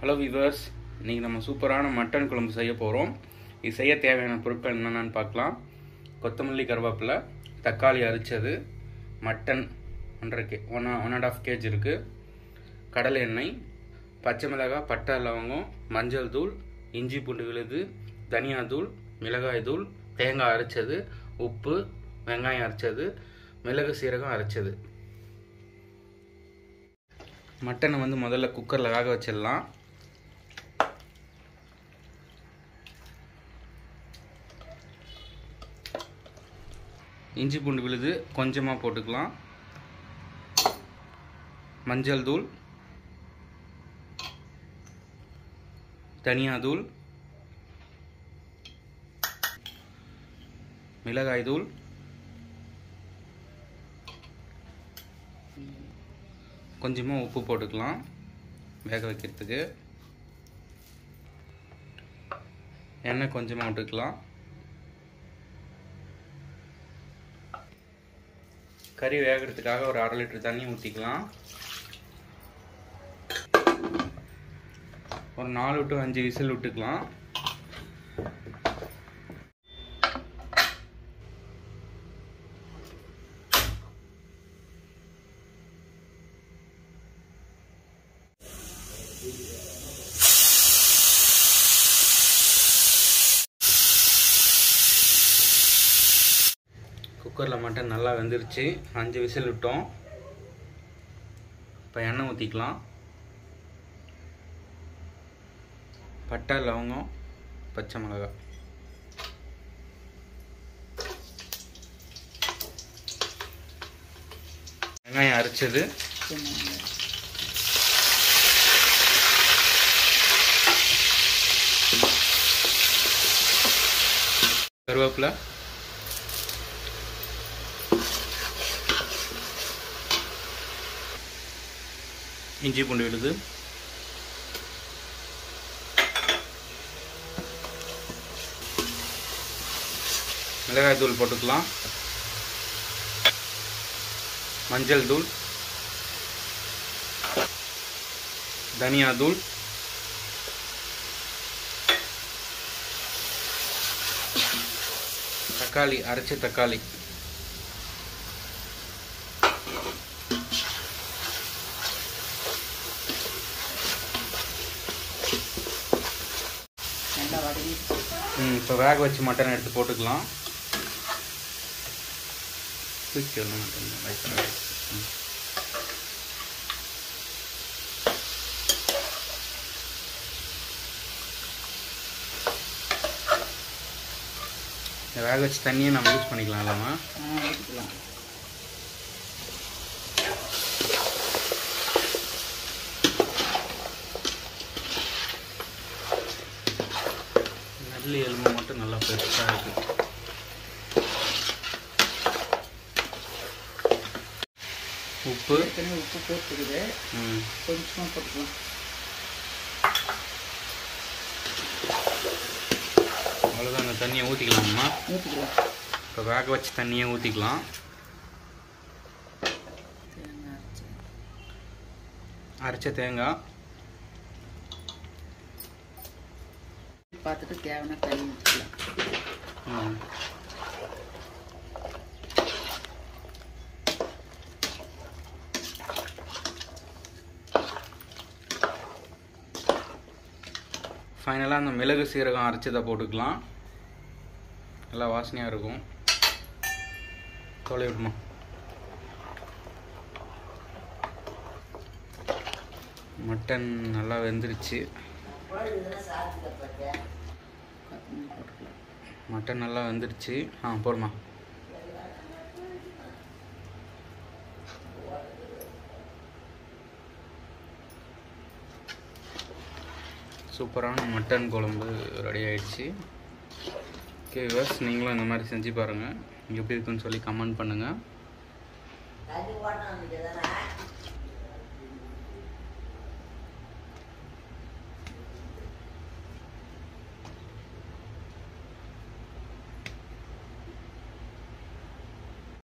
Hello viewers இன்றைக்கி நம்ம சூப்பரான மட்டன் குழம்பு செய்ய போகிறோம் இது செய்ய தேவையான பொருட்கள் என்னென்னு பார்க்கலாம் கொத்தமல்லி கருவேப்பிலை தக்காளி அரிச்சது மட்டன் ஒன்றரை K one one and half kg இருக்குது கடலை எண்ணெய் பச்சை மிளகாய் பட்டை லவங்கம் மஞ்சள் தூள் இஞ்சி பூண்டு விழுது தனியா தூள் மிளகாய் தூள் தேங்காய் அரைச்சது உப்பு வெங்காயம் அரைச்சது மிளகு சீரகம் அரைச்சது மட்டனை வந்து முதல்ல குக்கரில் வேக வச்சிடலாம் இஞ்சி பூண்டு விழுது கொஞ்சமாக போட்டுக்கலாம் மஞ்சள் தூள் தனியா தூள் மிளகாய் தூள் கொஞ்சமாக உப்பு போட்டுக்கலாம் வேக வைக்கிறதுக்கு எண்ணெய் கொஞ்சமாக விட்டுக்கலாம் கறி வேகிறதுக்காக ஒரு அரை லிட்டர் தண்ணி ஊற்றிக்கலாம் ஒரு நாலு டு அஞ்சு விசில் விட்டுக்கலாம் குக்கரில் மட்டன் நல்லா வெந்துருச்சு அஞ்சு விசில் விட்டோம் இப்போ எண்ணெய் ஊற்றிக்கலாம் பட்டை லவங்கம் பச்சை மிளகாய் வெங்காயம் அரைச்சது கருவேப்பிலை இஞ்சி பூண்டு விழுது மிளகாய் தூள் போட்டுக்கலாம் மஞ்சள் தூள் தனியா தூள் தக்காளி அரைச்ச தக்காளி நல்லா வதங்கிடுச்சு ம் இப்போ வேக வச்சு மட்டன் எடுத்து போட்டுக்கலாம் தூக்கி வரணும் மட்டன் வயசாக ம் இந்த வேக வச்சு தண்ணியை நம்ம யூஸ் பண்ணிக்கலாம் இல்லாமா ஆ ஊற்றிக்கலாம் நல்லி எலும்பு மட்டும் நல்லா பெருசாக இருக்கு உப்பு ஏற்கனவே உப்பு போட்டுருக்குது ம் கொஞ்சமாக போட்டுக்கலாம் அவ்வளோதான் அந்த தண்ணியை ஊற்றிக்கலாம்மா ஊற்றிக்கலாம் இப்போ வேக வச்ச தண்ணியை ஊற்றிக்கலாம் தேங்காய் அரைச்சி அரைச்ச தேங்காய் பார்த்துட்டு தேவையான தண்ணி ஊற்றிக்கலாம் ம். ஃபைனலாக அந்த மிளகு சீரகம் அரைச்சதை போட்டுக்கலாம் நல்லா வாசனையாக இருக்கும் தொலை விடுமா மட்டன் நல்லா வெந்துருச்சு கொத்தமல்லி போட்டுக்கலாம் மட்டன் நல்லா வெந்துருச்சு ஆ போடுமா சூப்பரான மட்டன் குழம்பு ரெடி ஆயிடுச்சு ஓகே விவர்ஸ் நீங்களும் இந்த மாதிரி செஞ்சு பாருங்கள் எப்படி இருக்குன்னு சொல்லி கமெண்ட் பண்ணுங்கள்